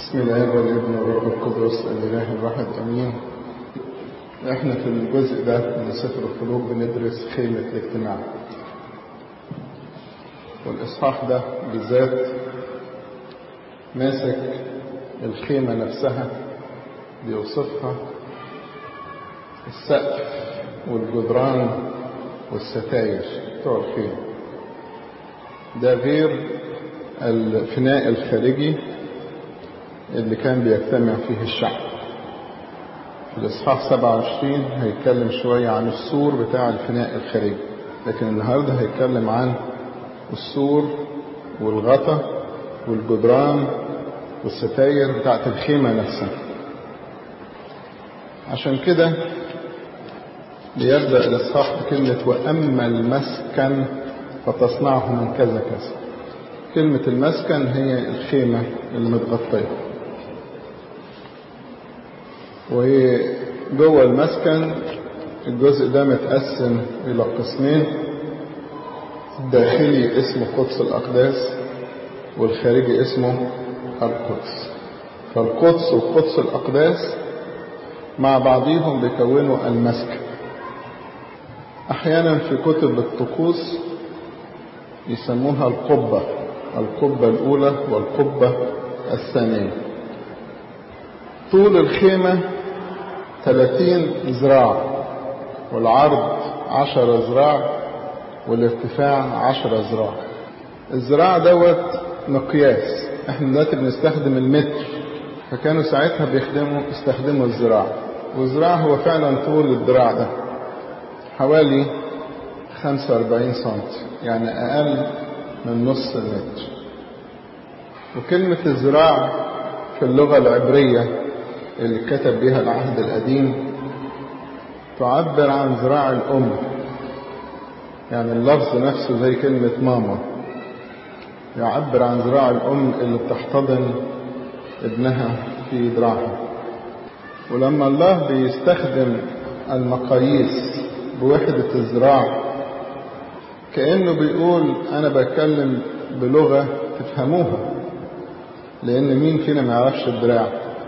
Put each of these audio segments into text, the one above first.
بسم الله والابن والروح القدس الاله الواحد امين احنا في الجزء ده من سفر الخلوق بندرس خيمة الاجتماع والاصحاح ده بالذات ماسك الخيمة نفسها بيوصفها السقف والجدران والستاير بتوع الخيمة ده غير الفناء الخارجي اللي كان بيجتمع فيه الشعب في الإصحاح 27 هيتكلم شوية عن السور بتاع الفناء الخارجي لكن النهاردة هيتكلم عن السور والغطا والجدران والستاير بتاعت الخيمة نفسها عشان كده بيبدأ الإصحاح بكلمة وأما المسكن فتصنعه من كذا كذا كلمة المسكن هي الخيمة المتغطية وجوه المسكن الجزء ده متقسم إلى قسمين الداخلي اسمه قدس الأقداس والخارجي اسمه القدس فالقدس وقدس الأقداس مع بعضهم بيكونوا المسكن أحيانا في كتب الطقوس يسموها القبة القبة الأولى والقبة الثانية طول الخيمة 30 ذراع والعرض 10 ذراع والارتفاع 10 ذراع الذراع دوت مقياس احنا دلوقتي بنستخدم المتر فكانوا ساعتها بيخدموا يستخدموا الذراع والذراع هو فعلا طول الذراع ده حوالي 45 سم يعني أقل من نص المتر وكلمة الذراع في اللغة العبرية اللي كتب بها العهد القديم تعبر عن ذراع الأم يعني اللفظ نفسه زي كلمة ماما يعبر عن ذراع الأم اللي بتحتضن ابنها في ذراعها ولما الله بيستخدم المقاييس بوحدة الذراع كأنه بيقول أنا بتكلم بلغة تفهموها لأن مين فينا ما يعرفش الدراع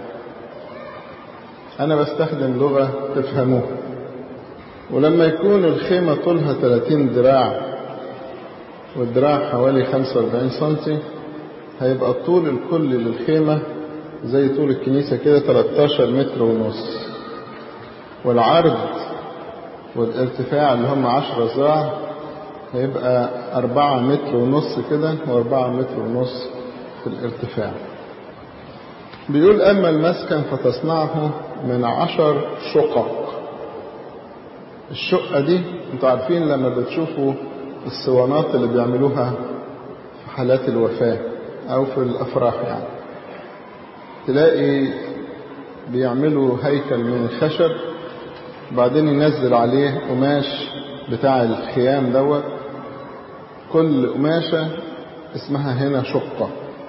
أنا بستخدم لغة تفهموها ولما يكون الخيمة طولها 30 ذراع والدراع حوالي 45 سنتي هيبقى الطول الكلي للخيمة زي طول الكنيسة كده 13 متر ونص والعرض والارتفاع اللي هم 10 ذراع هيبقى أربعة متر ونص كده وأربعة متر ونص في الارتفاع بيقول أما المسكن فتصنعه من عشر شقق الشقة دي انتوا عارفين لما بتشوفوا الصوانات اللي بيعملوها في حالات الوفاة أو في الأفراح يعني تلاقي بيعملوا هيكل من الخشب بعدين ينزل عليه قماش بتاع الخيام دوت كل قماشة اسمها هنا شقة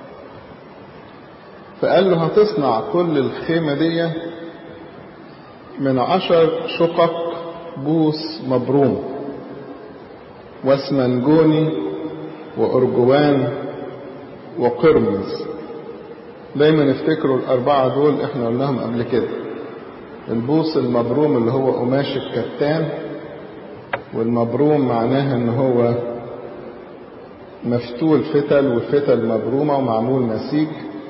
فقال له هتصنع كل الخيمة دي من عشر شقق بوس مبروم واسمنجوني وأرجوان وقرمز دايما افتكروا الأربعة دول احنا قلناهم قبل كده البوس المبروم اللي هو قماش الكتان والمبروم معناها ان هو مفتول فتل والفتل مبرومة ومعمول نسيج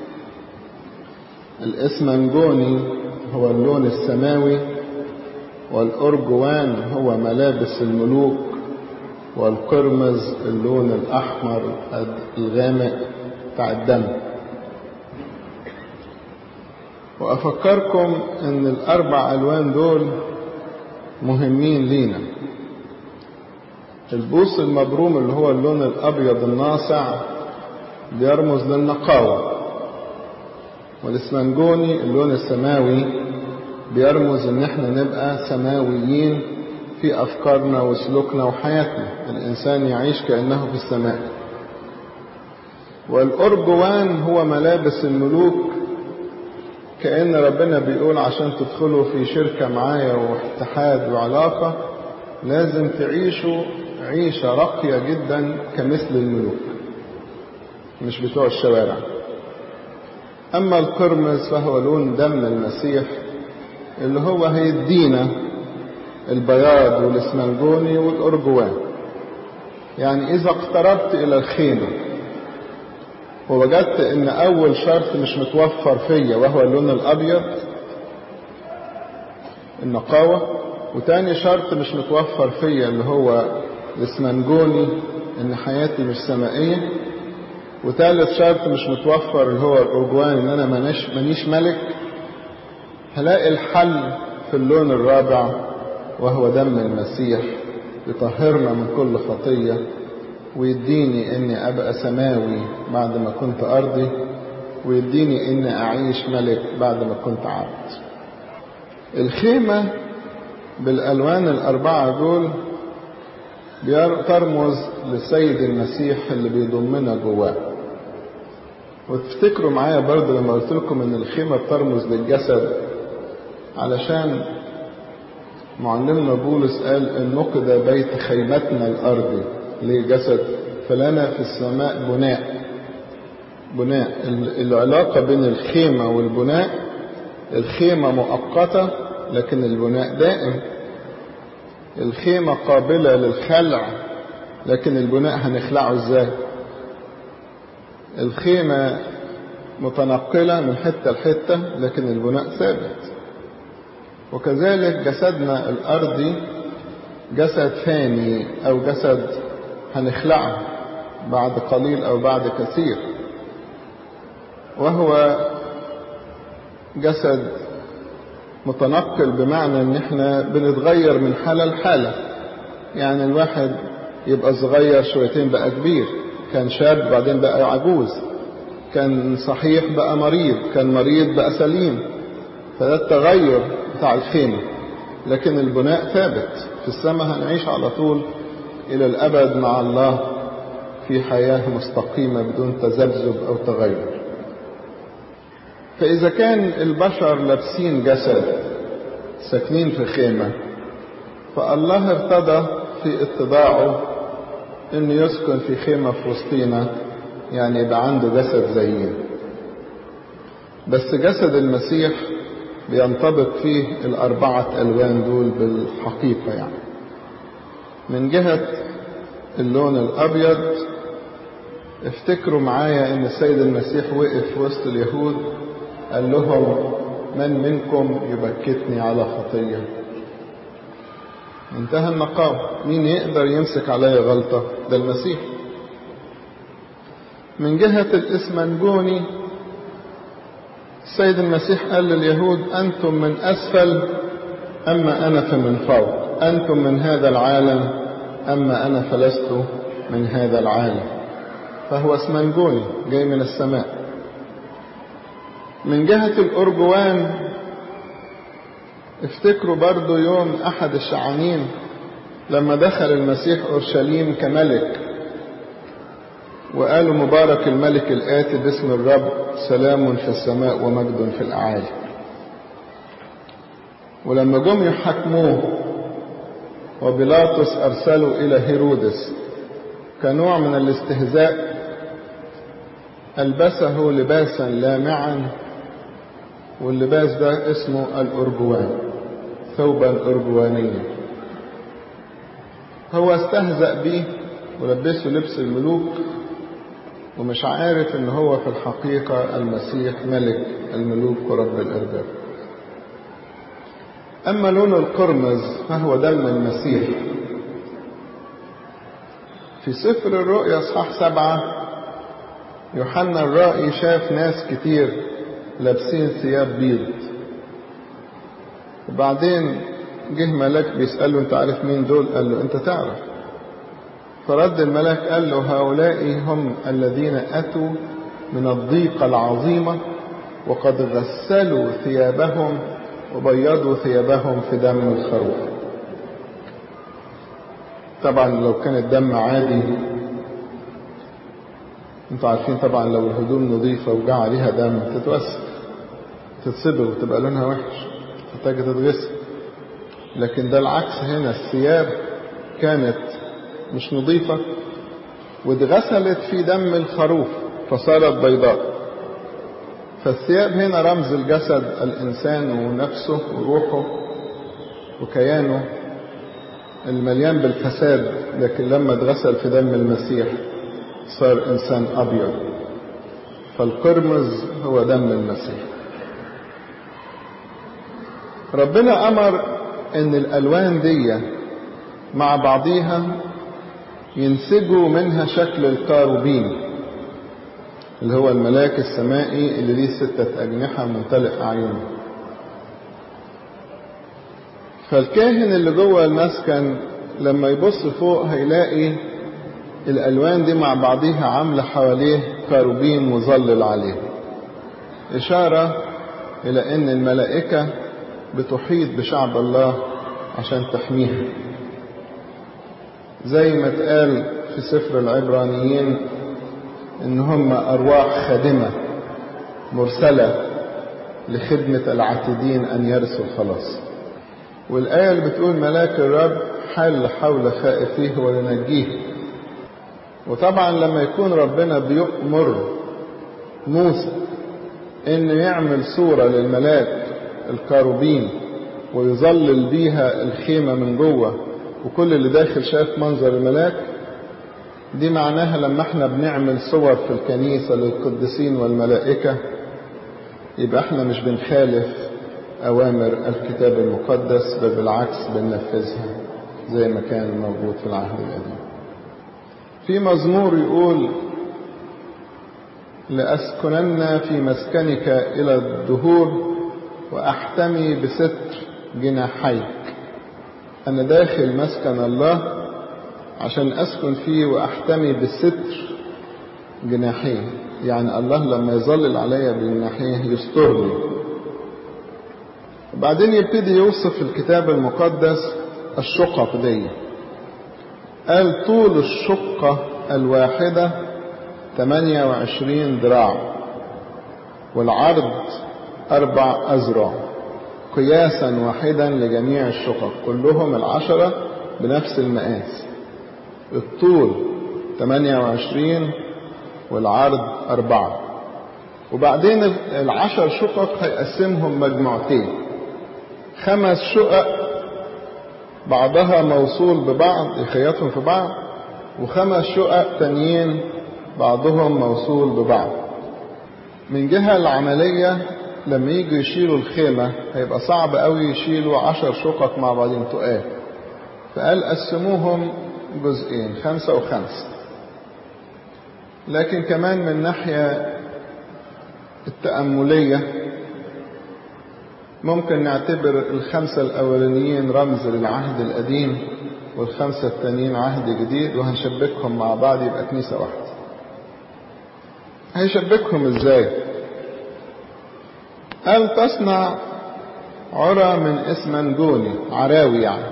الاسمنجوني هو اللون السماوي والأرجوان هو ملابس الملوك والقرمز اللون الأحمر الغامق بتاع الدم وأفكركم أن الأربع ألوان دول مهمين لينا البوص المبروم اللي هو اللون الأبيض الناصع بيرمز للنقاوة والاسمنجوني اللون السماوي بيرمز ان احنا نبقى سماويين في افكارنا وسلوكنا وحياتنا الانسان يعيش كانه في السماء والارجوان هو ملابس الملوك كأن ربنا بيقول عشان تدخلوا في شركة معايا واتحاد وعلاقة لازم تعيشوا عيشة راقية جدا كمثل الملوك مش بتوع الشوارع أما القرمز فهو لون دم المسيح اللي هو هيدينا البياض والاسمنجوني والأرجوان يعني إذا اقتربت إلى الخيمة ووجدت إن أول شرط مش متوفر فيا وهو اللون الأبيض النقاوة وتاني شرط مش متوفر فيا اللي هو الاسمنجوني إن حياتي مش سمائية وثالث شرط مش متوفر اللي هو الأرجوان إن أنا منيش, منيش ملك هلاقي الحل في اللون الرابع وهو دم المسيح يطهرنا من كل خطية ويديني اني ابقى سماوي بعد ما كنت ارضي ويديني اني اعيش ملك بعد ما كنت عبد الخيمة بالالوان الاربعة دول ترمز للسيد المسيح اللي بيضمنا جواه وتفتكروا معايا برضه لما قلت لكم ان الخيمة بترمز للجسد علشان معلمنا بولس قال ان نقد بيت خيمتنا الارضي لجسد فلنا في السماء بناء بناء العلاقة بين الخيمة والبناء الخيمة مؤقتة لكن البناء دائم الخيمة قابلة للخلع لكن البناء هنخلعه ازاي الخيمة متنقلة من حتة لحتة لكن البناء ثابت وكذلك جسدنا الأرضي جسد فاني أو جسد هنخلعه بعد قليل أو بعد كثير وهو جسد متنقل بمعنى ان احنا بنتغير من حالة لحالة يعني الواحد يبقى صغير شويتين بقى كبير كان شاب بعدين بقى عجوز كان صحيح بقى مريض كان مريض بقى سليم فده التغير بتاع الخيمة لكن البناء ثابت في السماء هنعيش على طول إلى الأبد مع الله في حياة مستقيمة بدون تذبذب أو تغير فإذا كان البشر لابسين جسد ساكنين في خيمة فالله ارتضى في اتضاعه انه يسكن في خيمة في وسطينا يعني يبقى عنده جسد زينا بس جسد المسيح بينطبق فيه الأربعة ألوان دول بالحقيقة يعني من جهة اللون الأبيض افتكروا معايا ان السيد المسيح وقف وسط اليهود قال لهم من منكم يبكتني على خطية انتهى المقام مين يقدر يمسك عليا غلطة ده المسيح من جهة الإسمنجوني السيد المسيح قال لليهود أنتم من أسفل أما أنا فمن فوق أنتم من هذا العالم أما أنا فلست من هذا العالم فهو اسمنجوني جاي من السماء من جهة الأرجوان افتكروا برضو يوم أحد الشعانين لما دخل المسيح أورشليم كملك وقالوا مبارك الملك الآتي باسم الرب سلام في السماء ومجد في الأعالي ولما جم يحاكموه وبيلاطس أرسلوا إلى هيرودس كنوع من الاستهزاء ألبسه لباسا لامعا واللباس ده اسمه الأرجوان ثوبا أرجوانيا هو استهزأ بيه ولبسه لبس الملوك ومش عارف ان هو في الحقيقة المسيح ملك الملوك ورب الأرباب أما لون القرمز فهو دم المسيح في سفر الرؤيا اصحاح سبعة يوحنا الرائي شاف ناس كتير لابسين ثياب بيض وبعدين جه ملاك بيسأله انت عارف مين دول قال له انت تعرف فرد الملاك قال له هؤلاء هم الذين أتوا من الضيقة العظيمة وقد غسلوا ثيابهم وبيضوا ثيابهم في دم الخروف طبعا لو كان الدم عادي انتوا عارفين طبعا لو الهدوم نظيفة وجا عليها دم تتوسخ تتصبغ وتبقى لونها وحش تحتاج تتغسل لكن ده العكس هنا الثياب كانت مش نظيفة واتغسلت في دم الخروف فصارت بيضاء فالثياب هنا رمز الجسد الإنسان ونفسه وروحه وكيانه المليان بالفساد لكن لما اتغسل في دم المسيح صار إنسان أبيض فالقرمز هو دم المسيح ربنا أمر إن الألوان دي مع بعضيها ينسجوا منها شكل الكاروبين اللي هو الملاك السمائي اللي ليه ستة أجنحة ممتلئ أعينه فالكاهن اللي جوه المسكن لما يبص فوق هيلاقي الألوان دي مع بعضيها عاملة حواليه كاروبين مظلل عليه إشارة إلى أن الملائكة بتحيط بشعب الله عشان تحميها زي ما اتقال في سفر العبرانيين ان هم ارواح خادمة مرسلة لخدمة العاتدين ان يرثوا الخلاص والآية اللي بتقول ملاك الرب حل حول خائفيه ولنجيه وطبعا لما يكون ربنا بيأمر موسى انه يعمل صورة للملاك الكاروبين ويظلل بيها الخيمة من جوه وكل اللي داخل شاف منظر الملاك دي معناها لما احنا بنعمل صور في الكنيسة للقديسين والملائكة يبقى احنا مش بنخالف أوامر الكتاب المقدس بل بالعكس بننفذها زي ما كان موجود في العهد القديم في مزمور يقول لأسكنن في مسكنك إلى الدهور وأحتمي بستر جناحيك أنا داخل مسكن الله عشان أسكن فيه وأحتمي بالستر جناحيه يعني الله لما يظلل عليا بجناحيه يسترني وبعدين يبتدي يوصف الكتاب المقدس الشقق دي قال طول الشقة الواحدة 28 ذراع والعرض أربع أذرع قياسا واحدا لجميع الشقق كلهم العشرة بنفس المقاس الطول 28 والعرض أربعة وبعدين العشر شقق هيقسمهم مجموعتين خمس شقق بعضها موصول ببعض يخيطهم في بعض وخمس شقق تانيين بعضهم موصول ببعض من جهة العملية لما يجوا يشيلوا الخيمة هيبقى صعب قوي يشيلوا عشر شقق مع بعضهم تقال فقال قسموهم جزئين خمسة وخمسة لكن كمان من ناحية التأملية ممكن نعتبر الخمسة الأولانيين رمز للعهد القديم والخمسة التانيين عهد جديد وهنشبكهم مع بعض يبقى كنيسة واحدة هيشبكهم ازاي قال تصنع عرى من اسمنجوني عراوي يعني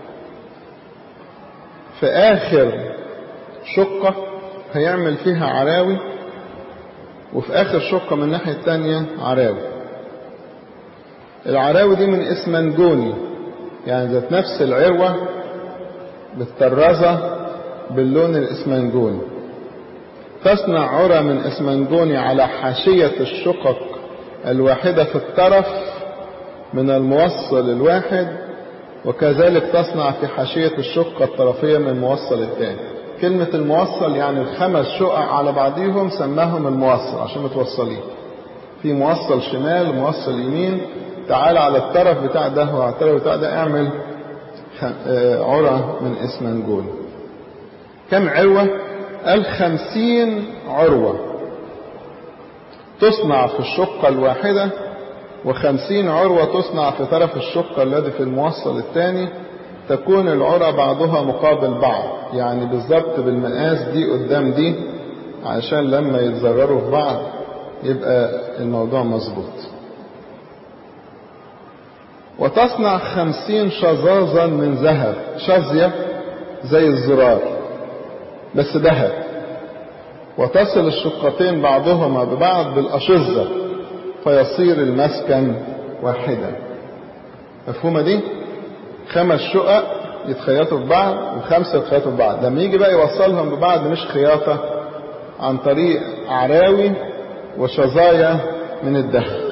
في آخر شقة هيعمل فيها عراوي وفي آخر شقة من الناحية التانية عراوي العراوي دي من اسمنجوني يعني ذات نفس العروة متطرزة باللون الاسمنجوني تصنع عرى من اسمنجوني على حاشية الشقق الواحدة في الطرف من الموصل الواحد وكذلك تصنع في حاشية الشقة الطرفية من الموصل الثاني كلمة الموصل يعني الخمس شقق على بعضيهم سماهم الموصل عشان متوصلين في موصل شمال وموصل يمين تعال على الطرف بتاع ده وعلى الطرف بتاع ده اعمل عرى من اسمنجون كم عروة قال خمسين عروة تصنع في الشقة الواحدة وخمسين عروة تصنع في طرف الشقة الذي في الموصل الثاني تكون العرى بعضها مقابل بعض يعني بالظبط بالمقاس دي قدام دي عشان لما يتزرروا في بعض يبقى الموضوع مظبوط وتصنع خمسين شظاظا من ذهب شظية زي الزرار بس ذهب وتصل الشقتين بعضهما ببعض بالأشظة فيصير المسكن واحدا مفهومة دي خمس شقق يتخيطوا في بعض وخمسة يتخيطوا في بعض لما يجي بقى يوصلهم ببعض مش خياطة عن طريق عراوي وشظايا من الذهب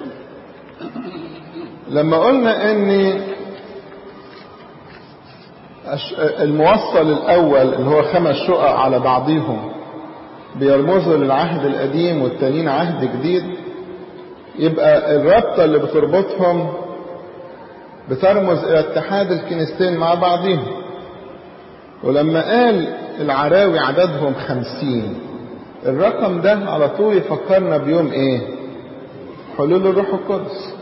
لما قلنا ان الموصل الاول اللي هو خمس شقق على بعضيهم بيرمزوا للعهد القديم والتانيين عهد جديد يبقى الرابطة اللي بتربطهم بترمز الى اتحاد الكنيستين مع بعضهم ولما قال العراوي عددهم خمسين الرقم ده على طول يفكرنا بيوم ايه حلول الروح القدس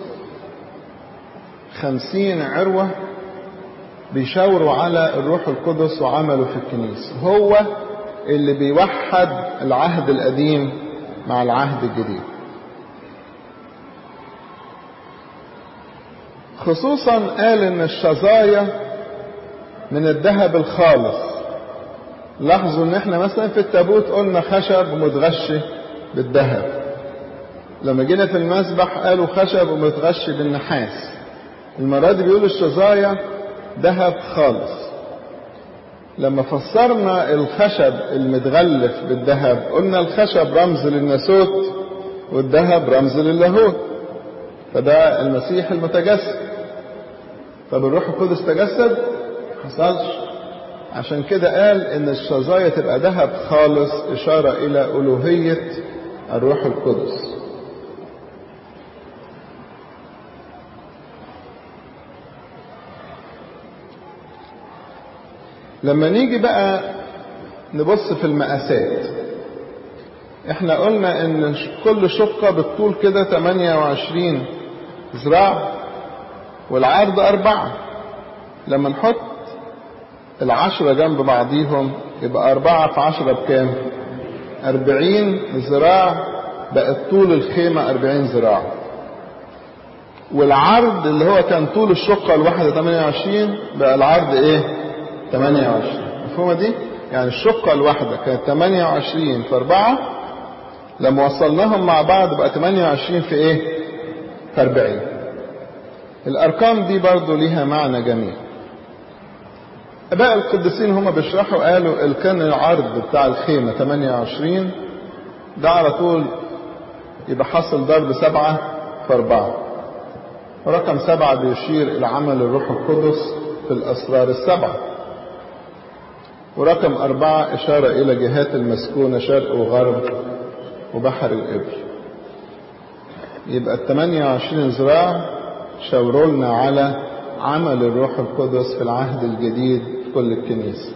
خمسين عروة بيشاوروا على الروح القدس وعمله في الكنيسة هو اللي بيوحد العهد القديم مع العهد الجديد خصوصا قال ان الشظايا من الذهب الخالص لاحظوا ان احنا مثلا في التابوت قلنا خشب متغشي بالذهب لما جينا في المسبح قالوا خشب متغشي بالنحاس المرة دي بيقولوا الشظايا ذهب خالص لما فسرنا الخشب المتغلف بالذهب قلنا الخشب رمز للناسوت والذهب رمز للاهوت فده المسيح المتجسد طب الروح القدس تجسد حصلش عشان كده قال ان الشظايا تبقى ذهب خالص اشارة الى الوهية الروح القدس لما نيجي بقى نبص في المقاسات احنا قلنا ان كل شقة بالطول كده 28 ذراع والعرض أربعة لما نحط العشرة جنب بعضيهم يبقى أربعة في عشرة بكام أربعين ذراع بقت طول الخيمة أربعين ذراع والعرض اللي هو كان طول الشقة الواحدة 28 بقى العرض ايه 28 مفهومة دي يعني الشقة الواحدة كانت 28 في 4 لما وصلناهم مع بعض بقى 28 في ايه في 40 الارقام دي برضو ليها معنى جميل اباء القديسين هما بيشرحوا قالوا كان العرض بتاع الخيمة 28 ده على طول يبقى حاصل ضرب سبعة في أربعة رقم سبعة بيشير إلى عمل الروح القدس في الأسرار السبعة ورقم أربعة إشارة إلى جهات المسكونة شرق وغرب وبحر الإبر يبقى الثمانية وعشرين ذراع شاوروا لنا على عمل الروح القدس في العهد الجديد في كل الكنيسة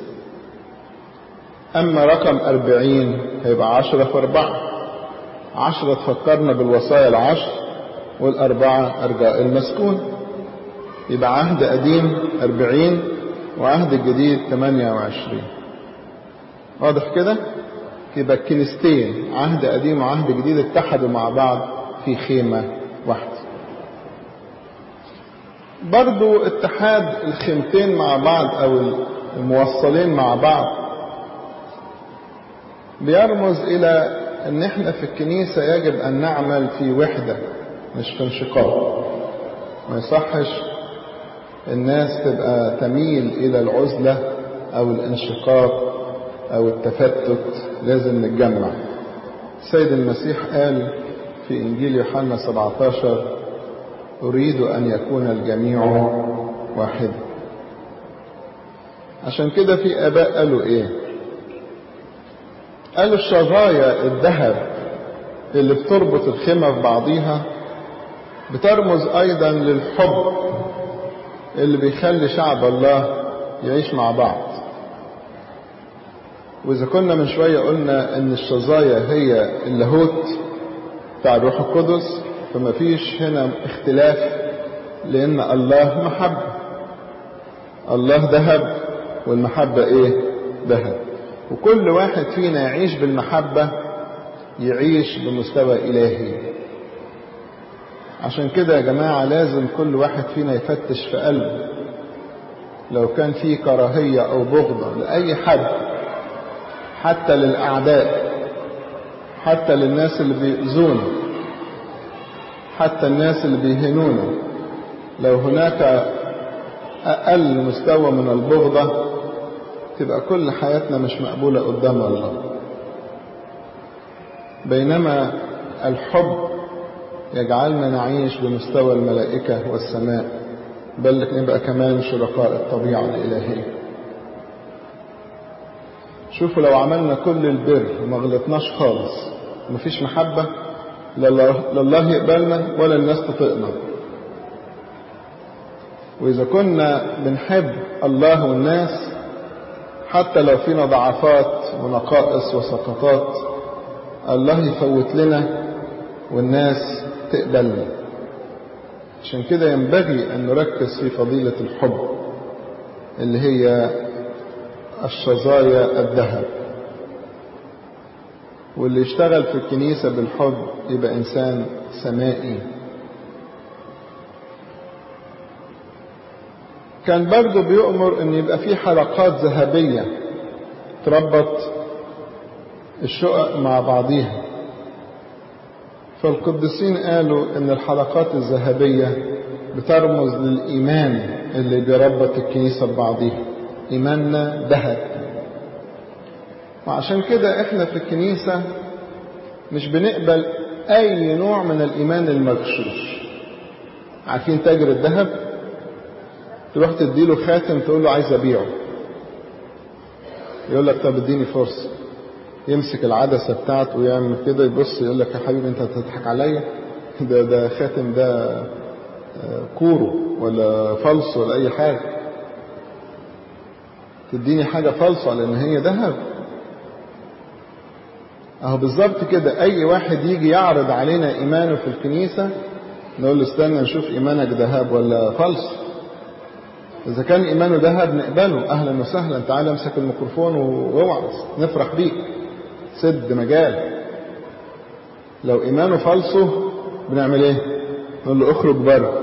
أما رقم أربعين هيبقى عشرة في أربعة عشرة تفكرنا بالوصايا العشر والأربعة أرجاء المسكون يبقى عهد قديم أربعين وعهد جديد ثمانية وعشرين واضح كده يبقى الكنيستين عهد قديم وعهد جديد اتحدوا مع بعض في خيمة واحدة برضو اتحاد الخيمتين مع بعض او الموصلين مع بعض بيرمز الى ان احنا في الكنيسة يجب ان نعمل في وحدة مش في انشقاق ما يصحش الناس تبقى تميل الى العزلة او الانشقاق او التفتت لازم نتجمع السيد المسيح قال في انجيل يوحنا 17 اريد ان يكون الجميع واحدا عشان كده في اباء قالوا ايه قالوا الشظايا الذهب اللي بتربط الخيمة في بعضيها بترمز ايضا للحب اللي بيخلي شعب الله يعيش مع بعض واذا كنا من شوية قلنا ان الشظايا هي اللاهوت بتاع الروح القدس فما فيش هنا اختلاف لان الله محبة الله ذهب والمحبة ايه ذهب وكل واحد فينا يعيش بالمحبة يعيش بمستوى الهي عشان كده يا جماعة لازم كل واحد فينا يفتش في قلبه لو كان في كراهية او بغضة لأي حد حتى للأعداء حتى للناس اللي بيؤذونا حتى الناس اللي بيهنونا لو هناك أقل مستوى من البغضة تبقى كل حياتنا مش مقبولة قدام الله بينما الحب يجعلنا نعيش بمستوى الملائكة والسماء بل نبقى كمان شركاء الطبيعة الإلهية شوفوا لو عملنا كل البر وما غلطناش خالص ومفيش محبة لا الله يقبلنا ولا الناس تطيقنا وإذا كنا بنحب الله والناس حتى لو فينا ضعفات ونقائص وسقطات الله يفوت لنا والناس تقبلنا عشان كده ينبغي أن نركز في فضيلة الحب اللي هي الشظايا الذهب واللي يشتغل في الكنيسة بالحب يبقى إنسان سمائي كان برضه بيؤمر ان يبقى في حلقات ذهبية تربط الشقق مع بعضيها فالقديسين قالوا ان الحلقات الذهبية بترمز للإيمان اللي بيربط الكنيسة ببعضيها إيماننا ذهب وعشان كده احنا في الكنيسة مش بنقبل أي نوع من الإيمان المغشوش عارفين تاجر الذهب تروح تديله خاتم تقول له عايز أبيعه يقول لك طب اديني فرصة يمسك العدسة بتاعته ويعمل كده يبص يقول لك يا حبيبي انت هتضحك عليا ده ده خاتم ده كورو ولا فلس ولا اي حاجة تديني حاجة فلس على ان هي ذهب اهو بالظبط كده اي واحد يجي يعرض علينا ايمانه في الكنيسة نقول له استنى نشوف ايمانك ذهب ولا فلس اذا كان ايمانه ذهب نقبله اهلا وسهلا تعالى امسك الميكروفون واوعظ نفرح بيك سد مجال لو ايمانه فالصه بنعمل ايه نقول له اخرج بره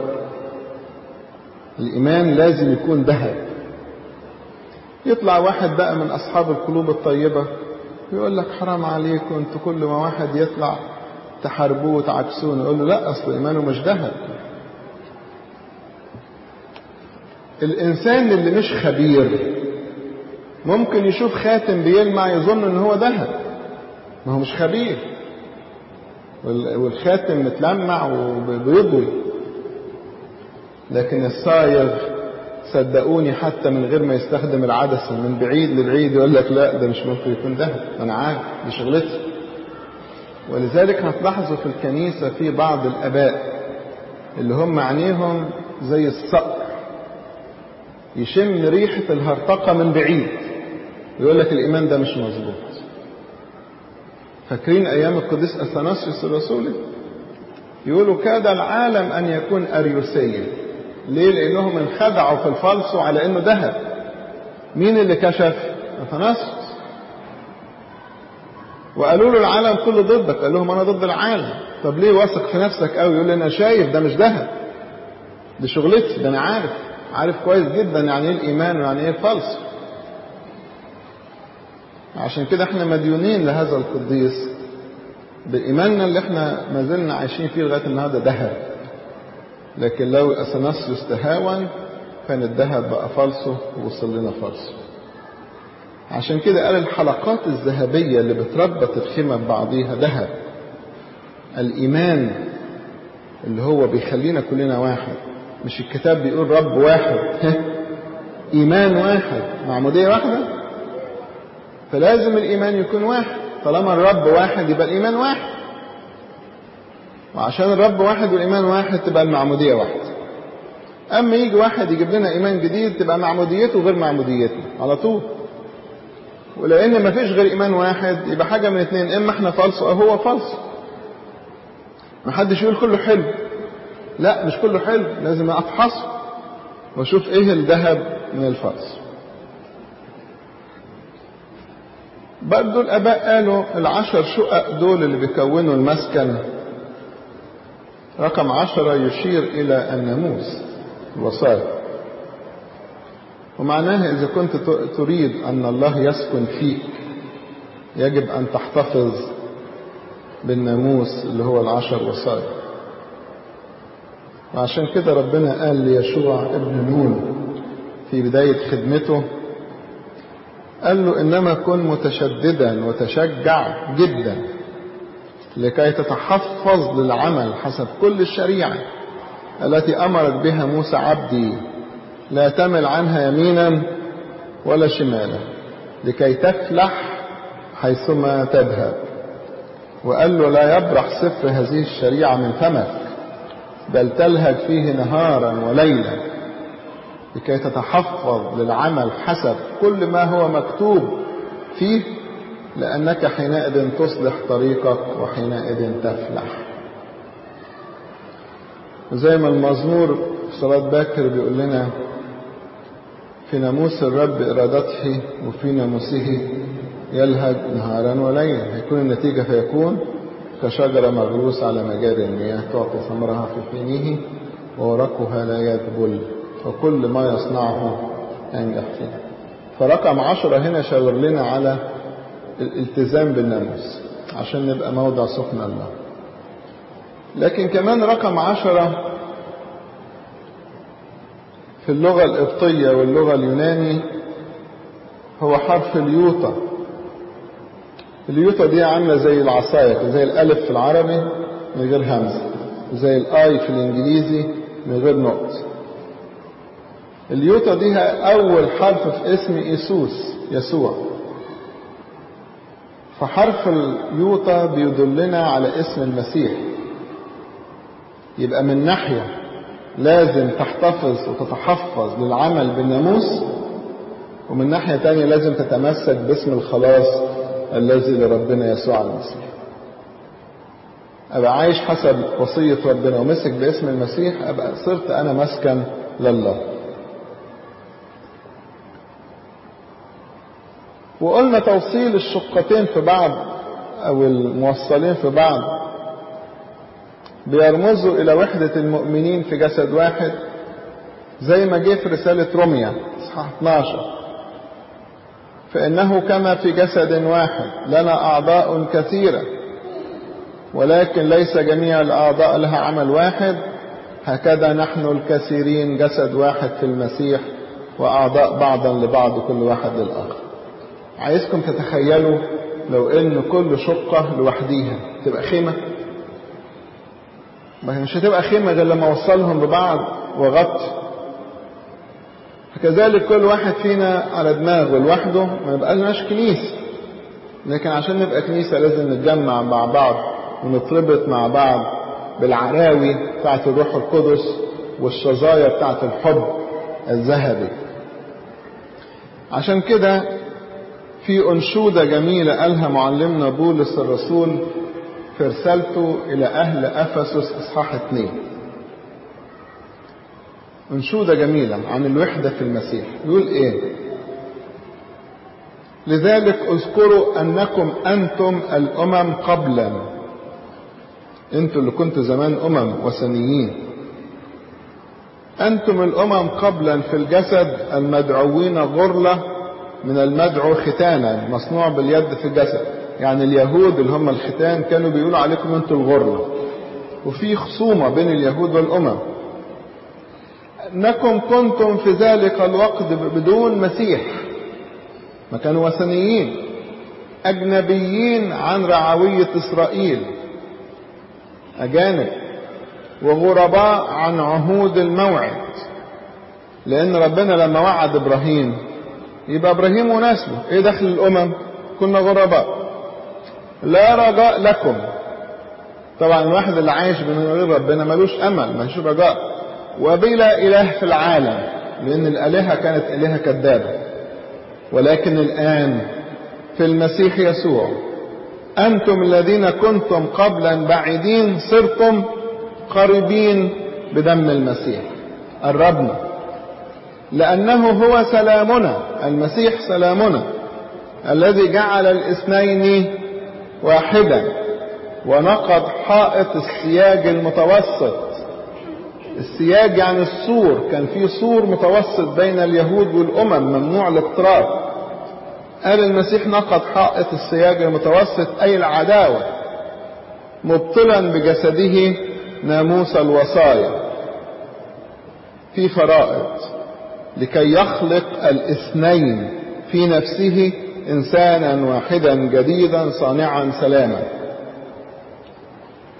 الايمان لازم يكون ذهب يطلع واحد بقى من اصحاب القلوب الطيبه يقول لك حرام عليكم انتوا كل ما واحد يطلع تحاربوه وتعكسوه نقول له لا اصل ايمانه مش ذهب الانسان اللي مش خبير ممكن يشوف خاتم بيلمع يظن ان هو ذهب ما هو مش خبير والخاتم متلمع وبيضوي لكن الصايغ صدقوني حتى من غير ما يستخدم العدسة من بعيد لبعيد يقول لك لا ده مش ممكن يكون ذهب انا عارف دي شغلتي ولذلك هتلاحظوا في الكنيسة في بعض الآباء اللي هم عينيهم زي الصقر يشم ريحة الهرطقة من بعيد يقول لك الإيمان ده مش مظبوط فاكرين أيام القديس أثناسيوس الرسولي يقولوا كاد العالم أن يكون أريوسيا ليه لأنهم انخدعوا في الفلسو على أنه ذهب مين اللي كشف أثناسيوس وقالوا له العالم كله ضدك قال لهم أنا ضد العالم طب ليه واثق في نفسك قوي يقول لي أنا شايف ده مش ذهب دي شغلتي ده أنا عارف عارف كويس جدا يعني ايه الايمان ويعني ايه الفلس عشان كده احنا مديونين لهذا القديس بإيماننا اللي احنا ما زلنا عايشين فيه لغاية النهارده ذهب لكن لو أثناسيوس تهاون كان الذهب بقى فالصه ووصل لنا فالصه عشان كده قال الحلقات الذهبية اللي بتربط الخيمة ببعضيها ذهب الإيمان اللي هو بيخلينا كلنا واحد مش الكتاب بيقول رب واحد إيمان واحد معمودية واحدة فلازم الإيمان يكون واحد طالما الرب واحد يبقى الإيمان واحد وعشان الرب واحد والإيمان واحد تبقى المعمودية واحدة أما يجي واحد يجيب لنا إيمان جديد تبقى معموديته غير معموديتنا على طول ولأن ما فيش غير إيمان واحد يبقى حاجة من اتنين إما إحنا فالص أو هو فالص ما حدش يقول كله حلو لا مش كله حلو لازم أفحصه وأشوف إيه الذهب من الفلس برضو الآباء قالوا العشر شقق دول اللي بيكونوا المسكن رقم عشرة يشير إلى الناموس الوصايا ومعناها إذا كنت تريد أن الله يسكن فيك يجب أن تحتفظ بالناموس اللي هو العشر وصايا وعشان كده ربنا قال ليشوع ابن نون في بداية خدمته قال له إنما كن متشددا وتشجع جدا لكي تتحفظ للعمل حسب كل الشريعة التي أمرت بها موسى عبدي لا تمل عنها يمينا ولا شمالا لكي تفلح حيثما تذهب وقال له لا يبرح سفر هذه الشريعة من فمك بل تلهج فيه نهارا وليلا لكي تتحفظ للعمل حسب كل ما هو مكتوب فيه لأنك حينئذ تصلح طريقك وحينئذ تفلح زي ما المزمور في صلاة باكر بيقول لنا في ناموس الرب إرادته وفي ناموسه يلهج نهارا وليلا هيكون النتيجة فيكون كشجرة مغروس على مجاري المياه تعطي ثمرها في حينه وورقها لا يذبل وكل ما يصنعه ينجح فيه فرقم عشرة هنا شاور لنا على الالتزام بالناموس عشان نبقى موضع سكن الله لكن كمان رقم عشرة في اللغة القبطية واللغة اليوناني هو حرف اليوطا اليوطا دي عاملة زي العصاية زي الألف في العربي من غير همزة زي الآي في الإنجليزي من غير نقط اليوطا دي أول حرف في اسم إيسوس يسوع فحرف اليوطا بيدلنا على اسم المسيح يبقى من ناحية لازم تحتفظ وتتحفظ للعمل بالناموس ومن ناحية تانية لازم تتمسك باسم الخلاص الذي لربنا يسوع المسيح أبقى عايش حسب وصية ربنا ومسك باسم المسيح أبقى صرت أنا مسكن لله وقلنا توصيل الشقتين في بعض أو الموصلين في بعض بيرمزوا إلى وحدة المؤمنين في جسد واحد زي ما جه في رسالة روميا إصحاح 12 فإنه كما في جسد واحد لنا أعضاء كثيرة ولكن ليس جميع الأعضاء لها عمل واحد هكذا نحن الكثيرين جسد واحد في المسيح وأعضاء بعضا لبعض كل واحد للآخر عايزكم تتخيلوا لو ان كل شقة لوحديها تبقى خيمة ما هي مش هتبقى خيمة غير لما اوصلهم ببعض وغطي فكذلك كل واحد فينا على دماغه لوحده ما يبقاش كنيسة لكن عشان نبقى كنيسة لازم نتجمع مع بعض ونتربط مع بعض بالعراوي بتاعت الروح القدس والشظايا بتاعت الحب الذهبي عشان كده في أنشودة جميلة قالها معلمنا بولس الرسول في رسالته إلى أهل أفسس إصحاح 2 أنشودة جميلة عن الوحدة في المسيح يقول إيه لذلك اذكروا أنكم أنتم الأمم قبلا أنتم اللي كنتوا زمان أمم وثنيين أنتم الأمم قبلا في الجسد المدعوين غرلة من المدعو ختانا مصنوع باليد في الجسد يعني اليهود اللي هم الختان كانوا بيقولوا عليكم انتوا الغرلة وفي خصومة بين اليهود والأمم أنكم كنتم في ذلك الوقت بدون مسيح ما كانوا وثنيين أجنبيين عن رعوية إسرائيل أجانب وغرباء عن عهود الموعد لأن ربنا لما وعد إبراهيم يبقى إبراهيم ونسله إيه دخل الأمم كنا غرباء لا رجاء لكم طبعا الواحد اللي عايش من غير ربنا ملوش أمل ملوش رجاء وبلا إله في العالم لأن الآلهة كانت آلهة كذابة ولكن الآن في المسيح يسوع أنتم الذين كنتم قبلا بعيدين صرتم قريبين بدم المسيح قربنا لأنه هو سلامنا المسيح سلامنا الذي جعل الاثنين واحدا ونقض حائط السياج المتوسط السياج يعني السور كان في سور متوسط بين اليهود والأمم ممنوع الاقتراب قال المسيح نقض حائط السياج المتوسط أي العداوة مبطلا بجسده ناموس الوصايا في فرائض لكي يخلق الاثنين في نفسه انسانا واحدا جديدا صانعا سلاما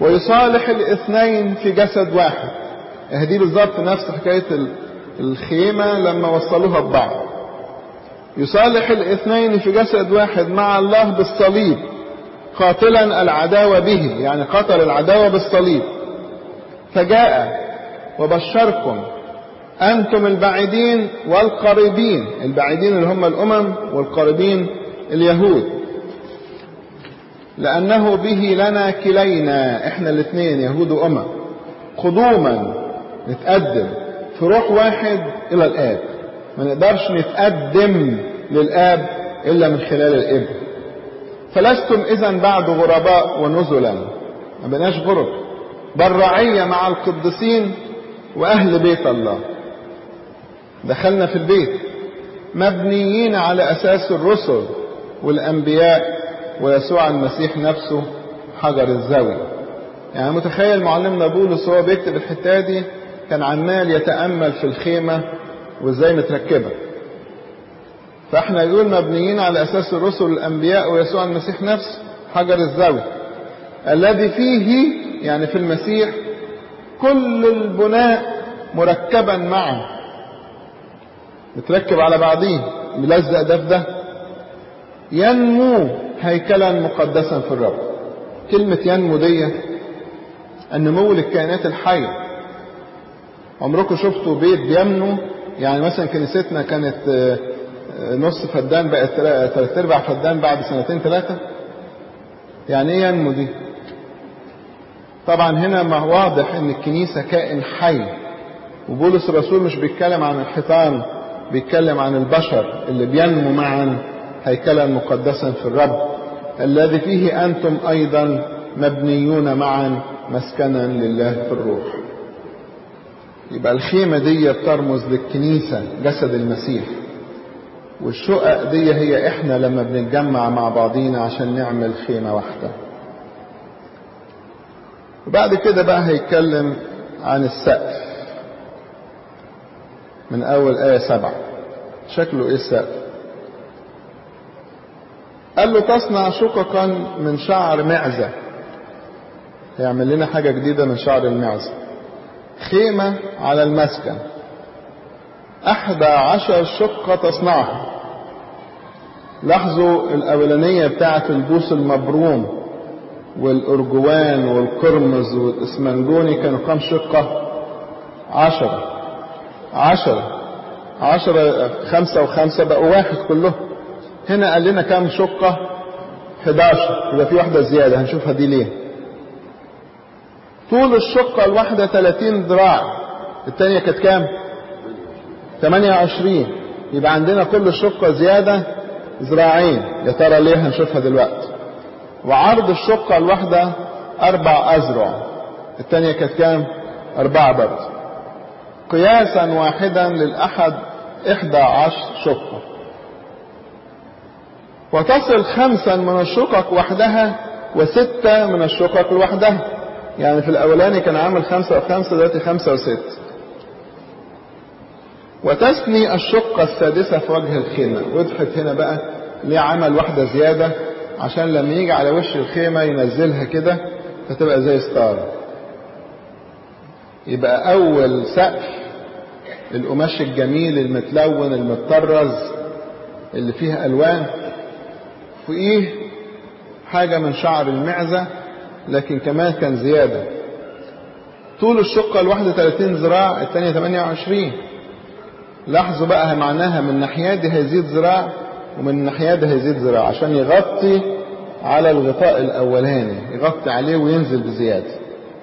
ويصالح الاثنين في جسد واحد دي بالظبط نفس حكاية الخيمة لما وصلوها ببعض يصالح الاثنين في جسد واحد مع الله بالصليب قاتلا العداوة به يعني قتل العداوة بالصليب فجاء وبشركم أنتم البعيدين والقريبين البعيدين اللي هم الأمم والقريبين اليهود لأنه به لنا كلينا إحنا الاثنين يهود وأمم قدوما نتقدم في روح واحد إلى الآب ما نقدرش نتقدم للآب إلا من خلال الابن فلستم إذا بعد غرباء ونزلا ما بقناش غرب بل رعية مع القديسين وأهل بيت الله دخلنا في البيت مبنيين على أساس الرسل والأنبياء ويسوع المسيح نفسه حجر الزاوية يعني متخيل معلمنا بولس وهو بيكتب الحتة دي كان عمال يتأمل في الخيمة وازاي متركبة فاحنا يقول مبنيين على أساس الرسل والأنبياء ويسوع المسيح نفسه حجر الزاوية الذي فيه يعني في المسيح كل البناء مركبا معه متركب على بعضيه ملزق ده في ده ينمو هيكلا مقدسا في الرب كلمة ينمو دي النمو للكائنات الحية عمركم شفتوا بيت بينمو يعني مثلا كنيستنا كانت نص فدان بقت ثلاث ارباع فدان بعد سنتين ثلاثة يعني ايه ينمو دي طبعا هنا ما واضح ان الكنيسة كائن حي وبولس الرسول مش بيتكلم عن الحيطان بيتكلم عن البشر اللي بينمو معا هيكلا مقدسا في الرب الذي فيه أنتم أيضا مبنيون معا مسكنا لله في الروح يبقى الخيمة دي بترمز للكنيسة جسد المسيح والشقق دي هي احنا لما بنتجمع مع بعضينا عشان نعمل خيمة واحدة وبعد كده بقى هيتكلم عن السقف من أول آية سبعة شكله إيه السقف قال له تصنع شققا من شعر معزة هيعمل لنا حاجة جديدة من شعر المعزة خيمة على المسكن أحدى عشر شقة تصنعها لاحظوا الأولانية بتاعة البوس المبروم والأرجوان والقرمز والإسمنجوني كانوا كم شقة عشرة عشرة عشرة خمسة وخمسة بقوا واحد كلهم هنا قال لنا كام شقة 11 يبقى في واحدة زيادة هنشوفها دي ليه طول الشقة الواحدة 30 ذراع الثانية كانت كام 28 يبقى عندنا كل شقة زيادة ذراعين يا ترى ليه هنشوفها دلوقتي وعرض الشقة الواحدة أربع أذرع الثانية كانت كام أربعة برضه قياسا واحدا للأحد إحدى عشر شقة وتصل خمسا من الشقق وحدها وستة من الشقق لوحدها يعني في الأولاني كان عامل خمسة وخمسة دلوقتي خمسة وست وتثني الشقة السادسة في وجه الخيمة وضحت هنا بقى ليه عمل واحدة زيادة عشان لما يجي على وش الخيمة ينزلها كده فتبقى زي ستار يبقى أول سقف القماش الجميل المتلون المتطرز اللي فيها ألوان فوقيه حاجة من شعر المعزة لكن كمان كان زيادة طول الشقة الواحدة 30 ذراع الثانية 28 لاحظوا بقى معناها من الناحية دي هيزيد ذراع ومن الناحية دي هيزيد ذراع عشان يغطي على الغطاء الأولاني يغطي عليه وينزل بزيادة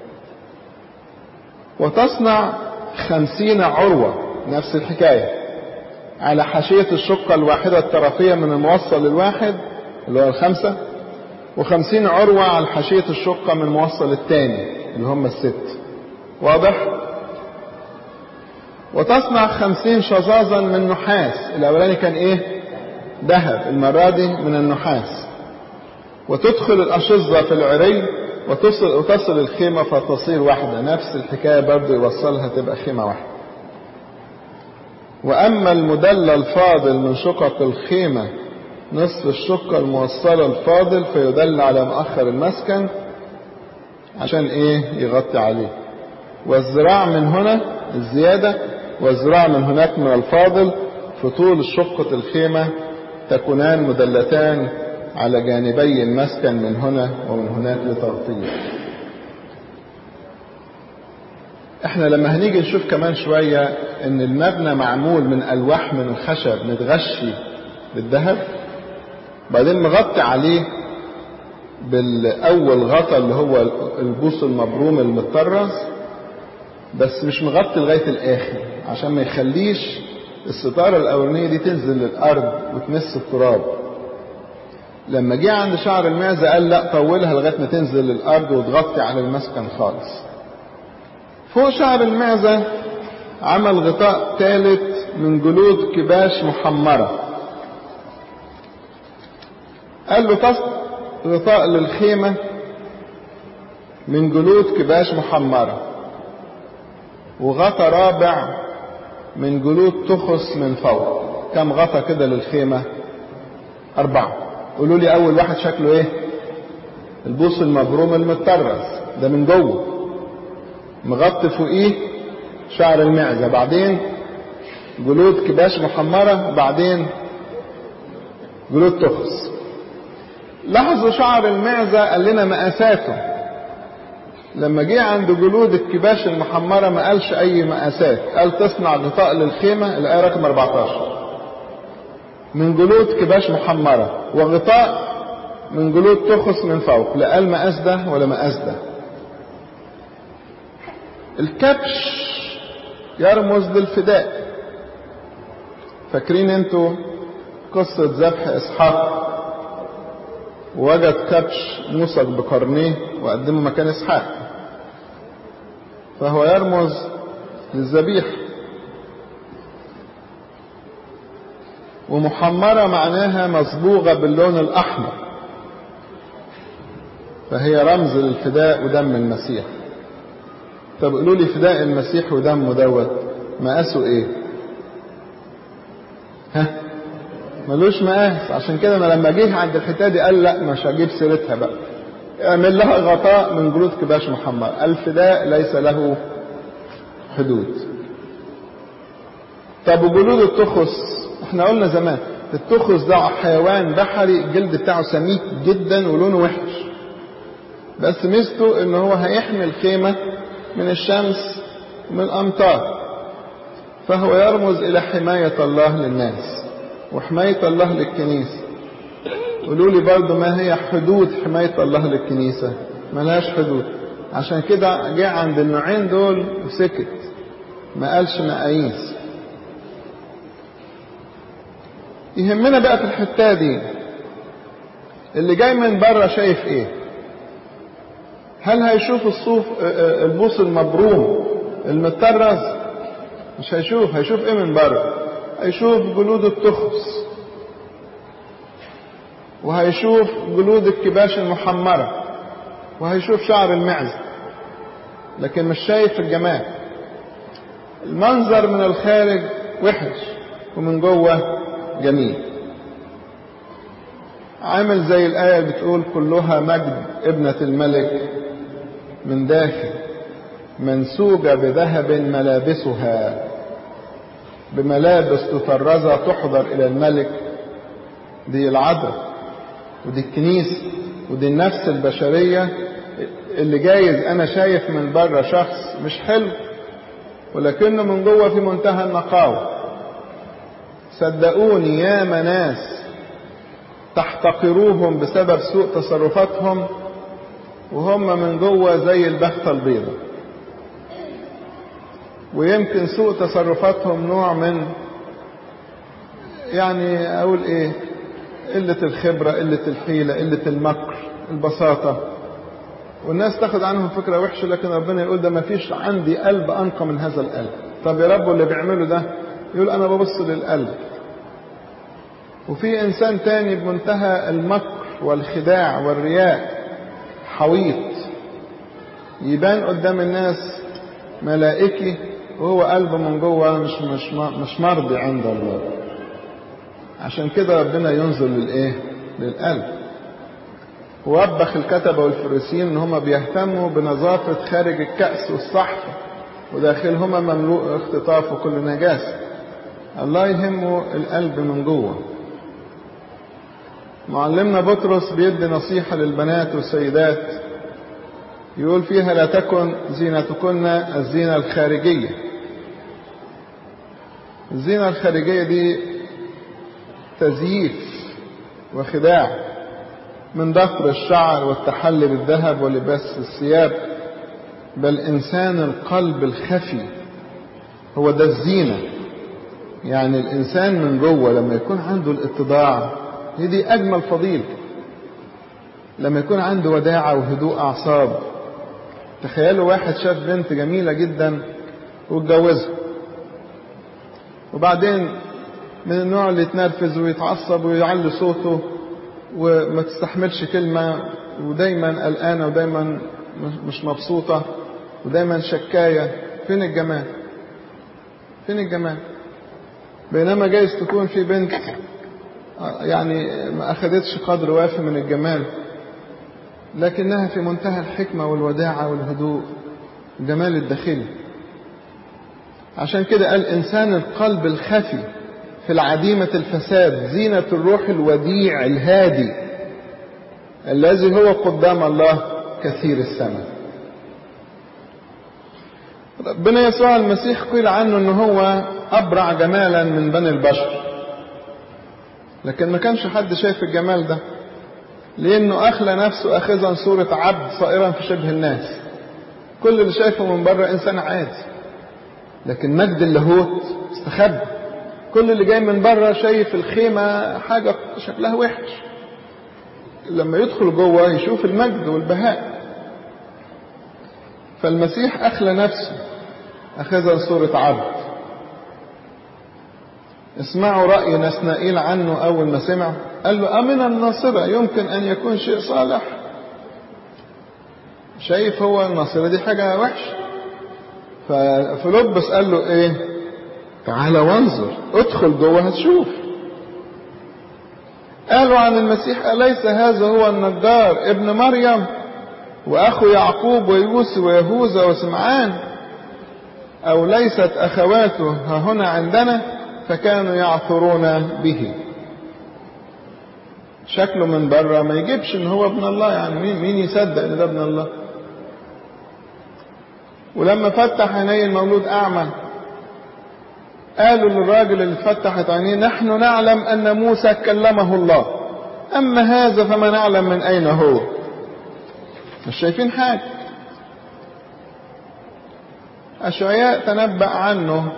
وتصنع خمسين عروة نفس الحكاية على حاشية الشقة الواحدة الطرفية من الموصل الواحد اللي هو الخمسة وخمسين عروة على حاشية الشقة من الموصل الثاني اللي هم الست واضح وتصنع خمسين شظاظا من نحاس الأولاني كان إيه ذهب المرة دي من النحاس وتدخل الأشظة في العري وتصل, وتصل الخيمة فتصير واحدة نفس الحكاية برضو يوصلها تبقى خيمة واحدة وأما المدلى الفاضل من شقق الخيمة نصف الشقة الموصلة الفاضل فيدل على مؤخر المسكن عشان ايه يغطي عليه والذراع من هنا الزيادة والذراع من هناك من الفاضل في طول شقة الخيمة تكونان مدلتان على جانبي المسكن من هنا ومن هناك لتغطية احنا لما هنيجي نشوف كمان شوية ان المبنى معمول من الواح من الخشب متغشي بالذهب بعدين مغطي عليه بالاول غطا اللي هو البوص المبروم المطرز بس مش مغطي لغاية الاخر عشان ما يخليش الستارة الاولانية دي تنزل للارض وتمس التراب لما جه عند شعر المعزة قال لا طولها لغاية ما تنزل للارض وتغطي على المسكن خالص فوق شعر المعزة عمل غطاء ثالث من جلود كباش محمرة قال له تصل غطاء للخيمة من جلود كباش محمرة وغطا رابع من جلود تخص من فوق كم غطا كده للخيمة أربعة قولوا لي أول واحد شكله إيه البوص المبروم المتطرز ده من جوه مغطي فوقيه شعر المعزة بعدين جلود كباش محمرة بعدين جلود تخص لاحظوا شعر المعزة قال لنا مقاساته لما جه عند جلود الكباش المحمرة ما قالش أي مقاسات قال تصنع غطاء للخيمة الآية رقم 14 من جلود كباش محمرة وغطاء من جلود تخص من فوق لا قال مقاس ده ولا مقاس ده الكبش يرمز للفداء فاكرين انتوا قصة ذبح إسحاق وجد كبش موسك بقرنيه وقدمه مكان إسحاق فهو يرمز للذبيح ومحمرة معناها مصبوغة باللون الأحمر فهي رمز للفداء ودم المسيح طب قولوا لي فداء المسيح ودمه دوت مقاسه ايه ها ملوش مقاس عشان كده انا لما جه عند الحته دي قال لا مش هجيب سيرتها بقى اعمل لها غطاء من جلود كباش محمر الفداء ليس له حدود طب وجلود التخص احنا قلنا زمان التخص ده حيوان بحري الجلد بتاعه سميك جدا ولونه وحش بس ميزته ان هو هيحمي الخيمه من الشمس من الأمطار فهو يرمز إلى حماية الله للناس وحماية الله للكنيسة قولوا لي برضو ما هي حدود حماية الله للكنيسة ملهاش حدود عشان كده جه عند النوعين دول وسكت ما قالش مقاييس يهمنا بقى في الحتة دي اللي جاي من بره شايف ايه هل هيشوف الصوف البوص المبروم المتطرز مش هيشوف هيشوف ايه من بره هيشوف جلود التخص وهيشوف جلود الكباش المحمرة وهيشوف شعر المعزة لكن مش شايف الجمال المنظر من الخارج وحش ومن جوه جميل عامل زي الآية بتقول كلها مجد ابنة الملك من داخل منسوجة بذهب ملابسها بملابس تطرزة تحضر إلى الملك دي العذراء ودي الكنيسة ودي النفس البشرية اللي جايز أنا شايف من بره شخص مش حلو ولكنه من جوه في منتهى النقاوة صدقوني يا ناس تحتقروهم بسبب سوء تصرفاتهم وهم من جوه زي البخة البيضة ويمكن سوء تصرفاتهم نوع من يعني أقول إيه قلة الخبرة قلة الحيلة قلة المكر البساطة والناس تاخد عنهم فكرة وحشة لكن ربنا يقول ده ما فيش عندي قلب أنقى من هذا القلب طب يا رب اللي بيعمله ده يقول أنا ببص للقلب وفي إنسان تاني بمنتهى المكر والخداع والرياء حويط يبان قدام الناس ملائكي وهو قلبه من جوه مش مش مش مرضي عند الله عشان كده ربنا ينظر للايه للقلب ووبخ الكتبة والفريسيين ان هم بيهتموا بنظافة خارج الكأس والصحف وداخلهما مملوء اختطاف وكل نجاسة الله يهمه القلب من جوه معلمنا بطرس بيدي نصيحة للبنات والسيدات يقول فيها لا تكن زينتكن الزينة الخارجية الزينة الخارجية دي تزييف وخداع من ضفر الشعر والتحلي بالذهب ولباس الثياب بل إنسان القلب الخفي هو ده الزينة يعني الإنسان من جوه لما يكون عنده الاتضاع هي دي أجمل فضيلة لما يكون عنده وداعة وهدوء أعصاب تخيلوا واحد شاف بنت جميلة جدا واتجوزها وبعدين من النوع اللي يتنرفز ويتعصب ويعلي صوته وما تستحملش كلمة ودايما قلقانة ودايما مش مبسوطة ودايما شكاية فين الجمال فين الجمال بينما جايز تكون في بنت يعني ما أخدتش قدر وافي من الجمال لكنها في منتهى الحكمة والوداعة والهدوء الجمال الداخلي عشان كده قال إنسان القلب الخفي في العديمة الفساد زينة الروح الوديع الهادي الذي هو قدام الله كثير السماء ربنا يسوع المسيح قيل عنه ان هو ابرع جمالا من بني البشر لكن ما كانش حد شايف الجمال ده لانه اخلى نفسه اخذا صورة عبد صائرا في شبه الناس كل اللي شايفه من بره انسان عادي لكن مجد اللاهوت استخبى كل اللي جاي من بره شايف الخيمة حاجة شكلها وحش لما يدخل جوه يشوف المجد والبهاء فالمسيح أخلى نفسه أخذ صورة عبد اسمعوا رأي نسنائيل عنه أول ما سمع قال له أمن الناصرة يمكن أن يكون شيء صالح شايف هو الناصرة دي حاجة وحشة ففيلبس قال له إيه تعال وانظر ادخل جوه هتشوف قالوا عن المسيح أليس هذا هو النجار ابن مريم وأخو يعقوب ويوسف ويهوذا وسمعان أو ليست أخواته ها هنا عندنا فكانوا يعثرون به شكله من بره ما يجيبش ان هو ابن الله يعني مين مين يصدق ان ده ابن الله ولما فتح عيني المولود اعمى قالوا للراجل اللي فتحت عينيه نحن نعلم ان موسى كلمه الله اما هذا فما نعلم من اين هو مش شايفين حاجه اشعياء تنبأ عنه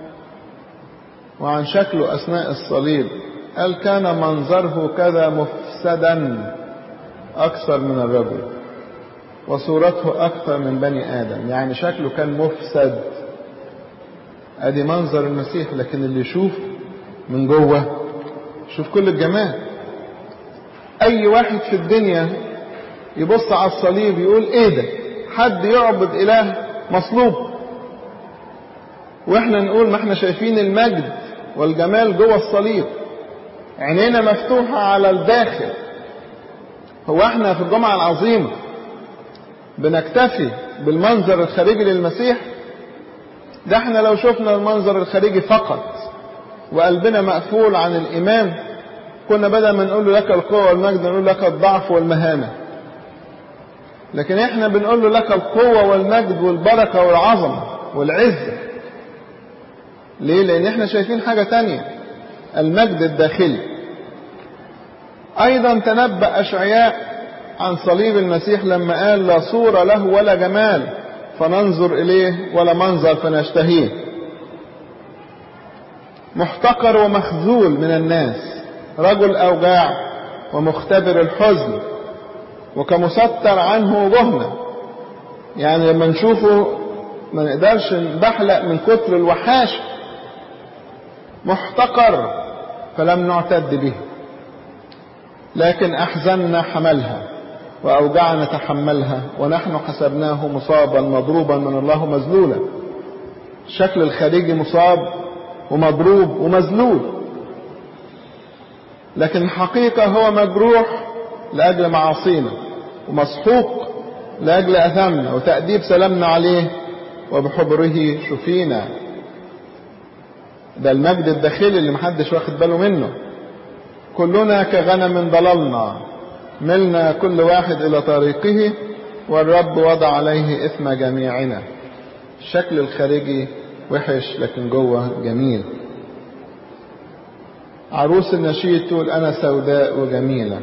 وعن شكله اثناء الصليب قال كان منظره كذا مفسدا اكثر من الرجل وصورته اكثر من بني ادم يعني شكله كان مفسد ادي منظر المسيح لكن اللي يشوف من جوه شوف كل الجمال اي واحد في الدنيا يبص على الصليب يقول ايه ده حد يعبد اله مصلوب واحنا نقول ما احنا شايفين المجد والجمال جوه الصليب عينينا مفتوحة على الداخل هو احنا في الجمعة العظيمة بنكتفي بالمنظر الخارجي للمسيح ده احنا لو شفنا المنظر الخارجي فقط وقلبنا مقفول عن الإيمان كنا بدل ما نقول له لك القوة والمجد نقول لك الضعف والمهانة لكن احنا بنقول له لك القوة والمجد والبركة والعظمة والعزة ليه لان احنا شايفين حاجة تانية المجد الداخلي ايضا تنبأ اشعياء عن صليب المسيح لما قال لا صورة له ولا جمال فننظر اليه ولا منظر فنشتهيه محتقر ومخذول من الناس رجل اوجاع ومختبر الحزن وكمستر عنه وجهنا يعني لما نشوفه ما نقدرش نبحلق من كتر الوحاشه محتقر فلم نعتد به لكن أحزننا حملها وأوجعنا تحملها ونحن حسبناه مصابا مضروبا من الله مذلولا الشكل الخارجي مصاب ومضروب ومذلول لكن الحقيقة هو مجروح لأجل معاصينا ومسحوق لأجل أثامنا وتأديب سلامنا عليه وبحبره شفينا ده المجد الداخلي اللي محدش واخد باله منه كلنا كغنم ضللنا ملنا كل واحد إلى طريقه والرب وضع عليه إثم جميعنا الشكل الخارجي وحش لكن جوه جميل عروس النشيد تقول أنا سوداء وجميلة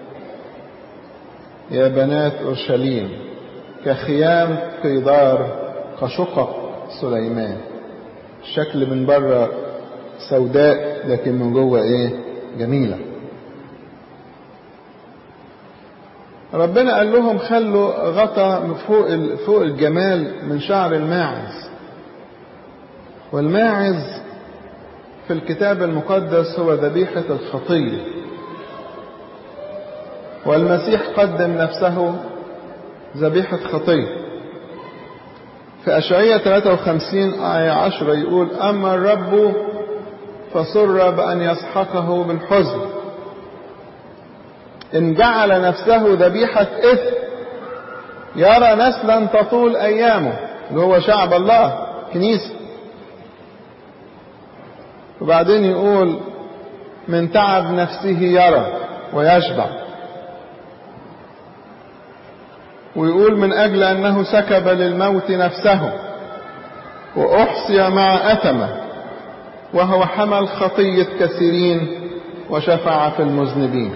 يا بنات أورشليم كخيام قيدار كشقق سليمان الشكل من بره سوداء لكن من جوه ايه جميله ربنا قال لهم خلوا غطا فوق فوق الجمال من شعر الماعز والماعز في الكتاب المقدس هو ذبيحة الخطية والمسيح قدم نفسه ذبيحة خطية في أشعية 53 آية 10 يقول أما الرب فسر بأن يسحقه بالحزن إن جعل نفسه ذبيحة إثم يرى نسلا تطول أيامه اللي هو شعب الله كنيسة وبعدين يقول من تعب نفسه يرى ويشبع ويقول من أجل أنه سكب للموت نفسه وأحصي مع أثمه وهو حمل خطية كثيرين وشفع في المذنبين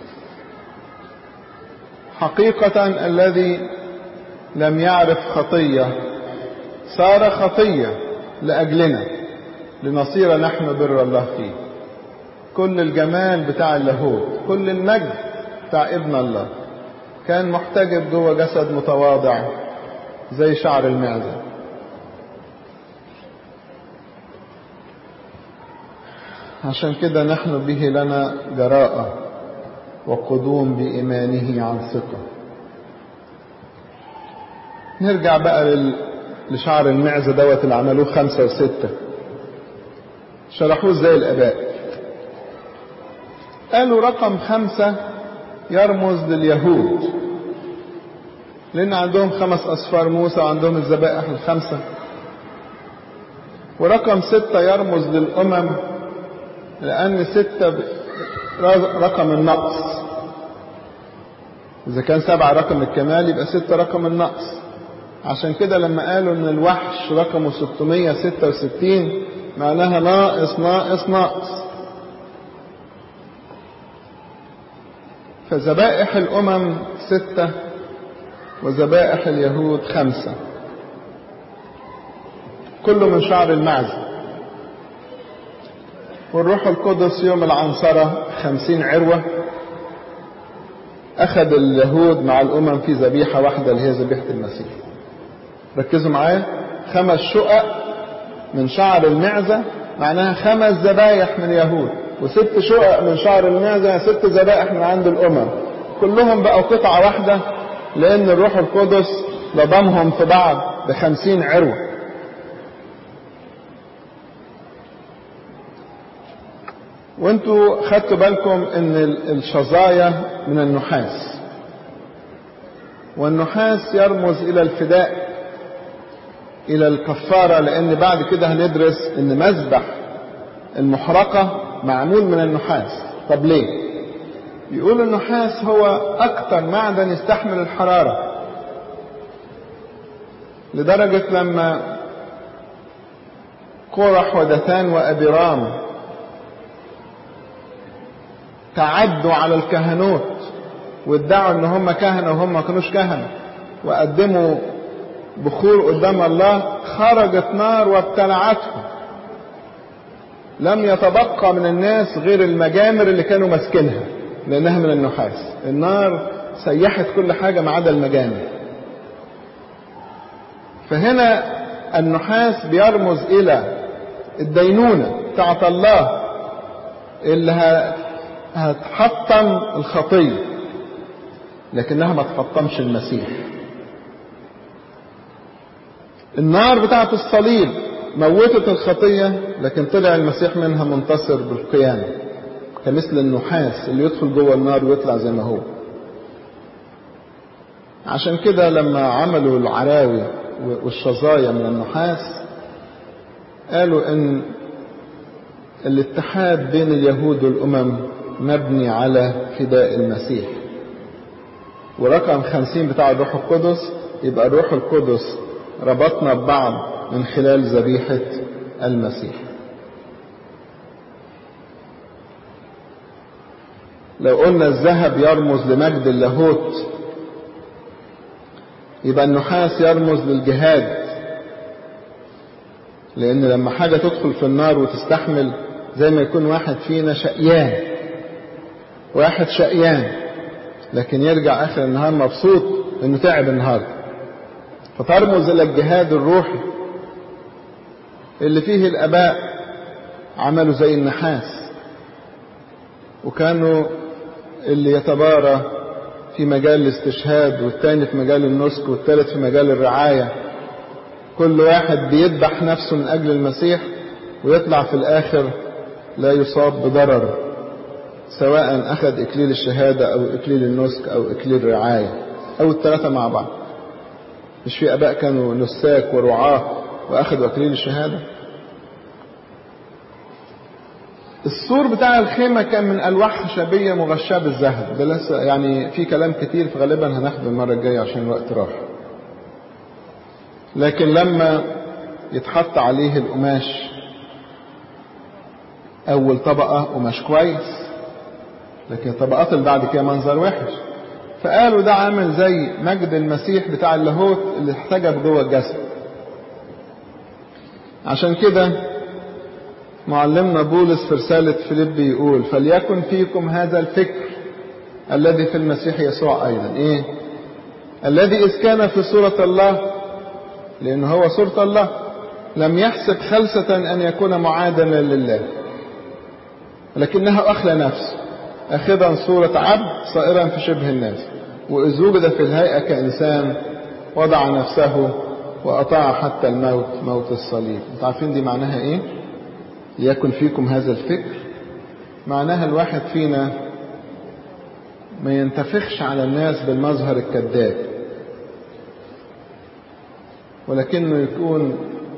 حقيقة الذي لم يعرف خطية صار خطية لأجلنا لنصير نحن بر الله فيه كل الجمال بتاع اللاهوت كل المجد بتاع ابن الله كان محتجب جوه جسد متواضع زي شعر المعزة عشان كده نحن به لنا جراءة وقدوم بإيمانه عن ثقة نرجع بقى لل... لشعر المعزة دوت اللي عملوه خمسة وستة شرحوه زي الآباء قالوا رقم خمسة يرمز لليهود لأن عندهم خمس أصفار موسى وعندهم الذبائح الخمسة ورقم ستة يرمز للأمم لأن ستة رقم النقص إذا كان سبعة رقم الكمال يبقى ستة رقم النقص عشان كده لما قالوا إن الوحش رقمه 666 معناها ناقص ناقص ناقص فذبائح الأمم ستة وذبائح اليهود خمسة كله من شعر المعزة والروح القدس يوم العنصرة خمسين عروة أخذ اليهود مع الأمم في ذبيحة واحدة اللي هي ذبيحة المسيح ركزوا معايا خمس شقق من شعر المعزة معناها خمس ذبايح من اليهود وست شقق من شعر المعزة ست ذبائح من عند الأمم كلهم بقوا قطعة واحدة لأن الروح القدس لضمهم في بعض بخمسين عروة وانتوا خدتوا بالكم ان الشظايا من النحاس والنحاس يرمز الى الفداء الى الكفارة لان بعد كده هندرس ان مذبح المحرقة معمول من النحاس طب ليه يقول النحاس هو اكتر معدن يستحمل الحرارة لدرجة لما قرح ودثان وأبرام تعدوا على الكهنوت وادعوا ان هم كهنة وهم ما كانوش كهنة وقدموا بخور قدام الله خرجت نار وابتلعتهم لم يتبقى من الناس غير المجامر اللي كانوا ماسكينها لانها من النحاس النار سيحت كل حاجة ما عدا المجامر فهنا النحاس بيرمز الى الدينونة بتاعت الله اللي هتحطم الخطية لكنها ما تحطمش المسيح النار بتاعت الصليب موتت الخطية لكن طلع المسيح منها منتصر بالقيامة كمثل النحاس اللي يدخل جوه النار ويطلع زي ما هو عشان كده لما عملوا العراوي والشظايا من النحاس قالوا ان الاتحاد بين اليهود والامم مبني على فداء المسيح ورقم خمسين بتاع الروح القدس يبقى الروح القدس ربطنا ببعض من خلال ذبيحة المسيح لو قلنا الذهب يرمز لمجد اللاهوت يبقى النحاس يرمز للجهاد لأن لما حاجة تدخل في النار وتستحمل زي ما يكون واحد فينا شقيان واحد شقيان لكن يرجع آخر النهار مبسوط إنه تعب النهارده فترمز إلى الجهاد الروحي اللي فيه الآباء عملوا زي النحاس وكانوا اللي يتبارى في مجال الاستشهاد والتاني في مجال النسك والتالت في مجال الرعاية كل واحد بيذبح نفسه من أجل المسيح ويطلع في الآخر لا يصاب بضرر سواء أخذ إكليل الشهادة أو إكليل النسك أو إكليل الرعاية أو الثلاثة مع بعض مش في آباء كانوا نساك ورعاة وأخذوا أكليل الشهادة السور بتاع الخيمة كان من ألواح خشبية مغشاة بالذهب ده لسه يعني في كلام كتير فغالبا هناخده المرة الجاية عشان الوقت راح لكن لما يتحط عليه القماش أول طبقة قماش كويس لكن الطبقات اللي بعد كده منظر وحش فقالوا ده عامل زي مجد المسيح بتاع اللاهوت اللي احتجب جوه الجسد عشان كده معلمنا بولس في رسالة فيليب يقول فليكن فيكم هذا الفكر الذي في المسيح يسوع أيضا إيه الذي إذ كان في صورة الله لأنه هو صورة الله لم يحسب خلسة أن يكون معادلا لله لكنها أخلى نفسه أخذا صورة عبد صائرا في شبه الناس وإذ وجد في الهيئة كإنسان وضع نفسه وأطاع حتى الموت موت الصليب انتوا عارفين دي معناها إيه ليكن فيكم هذا الفكر معناها الواحد فينا ما ينتفخش على الناس بالمظهر الكذاب ولكنه يكون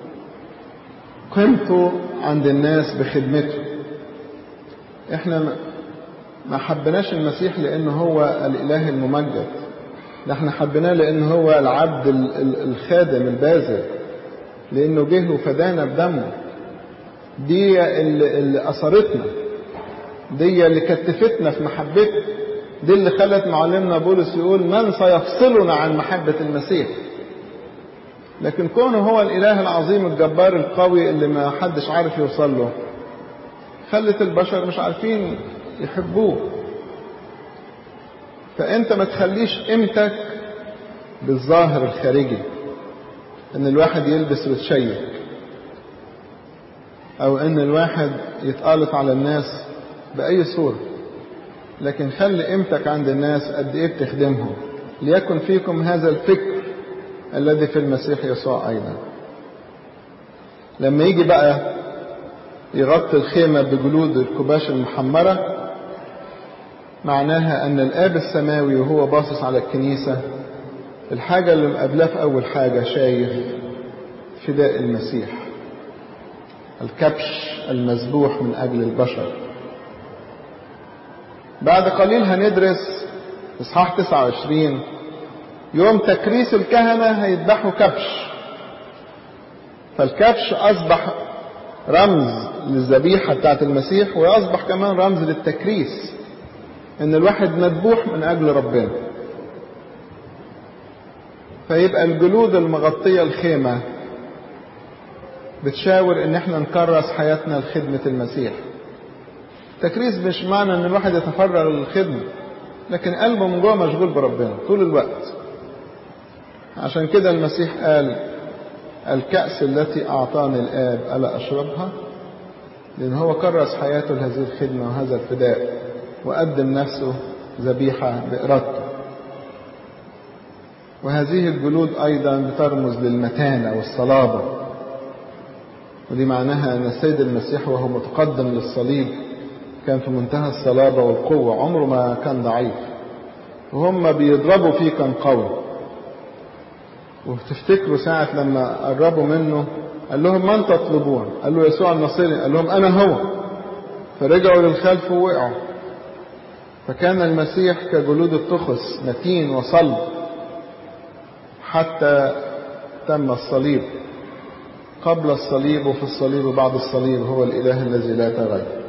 قيمته عند الناس بخدمته احنا ما حبناش المسيح لانه هو الاله الممجد ده احنا حبيناه لانه هو العبد الخادم الباذل لانه جه وفدانا بدمه دي اللي, اللي اثرتنا دي اللي كتفتنا في محبته دي اللي خلت معلمنا بولس يقول من سيفصلنا عن محبة المسيح لكن كونه هو الإله العظيم الجبار القوي اللي ما حدش عارف يوصل له خلت البشر مش عارفين يحبوه فأنت ما تخليش قيمتك بالظاهر الخارجي ان الواحد يلبس ويتشيك او ان الواحد يتقالط على الناس باي صورة لكن خلي قيمتك عند الناس قد ايه بتخدمهم ليكن فيكم هذا الفكر الذي في المسيح يسوع ايضا لما يجي بقى يغطي الخيمة بجلود الكباش المحمرة معناها ان الاب السماوي وهو باصص على الكنيسة الحاجة اللي مقابلاه في اول حاجة شايف فداء المسيح الكبش المذبوح من اجل البشر بعد قليل هندرس اصحاح 29 يوم تكريس الكهنة هيذبحوا كبش فالكبش اصبح رمز للذبيحة بتاعت المسيح ويصبح كمان رمز للتكريس ان الواحد مذبوح من اجل ربنا فيبقى الجلود المغطية الخيمة بتشاور ان احنا نكرس حياتنا لخدمة المسيح تكريس مش معنى ان الواحد يتفرغ للخدمة لكن قلبه من جوه مشغول بربنا طول الوقت عشان كده المسيح قال الكأس التي أعطاني الآب ألا أشربها لأن هو كرس حياته لهذه الخدمة وهذا الفداء وقدم نفسه ذبيحة بإرادته وهذه الجلود أيضا بترمز للمتانة والصلابة ودي معناها أن السيد المسيح وهو متقدم للصليب كان في منتهى الصلابة والقوة عمره ما كان ضعيف وهم بيضربوا فيه كان قوي وتفتكروا ساعة لما قربوا منه قال لهم من تطلبون قال له يسوع النصيري قال لهم أنا هو فرجعوا للخلف ووقعوا فكان المسيح كجلود التخس متين وصلب حتى تم الصليب قبل الصليب وفي الصليب وبعد الصليب هو الإله الذي لا تغير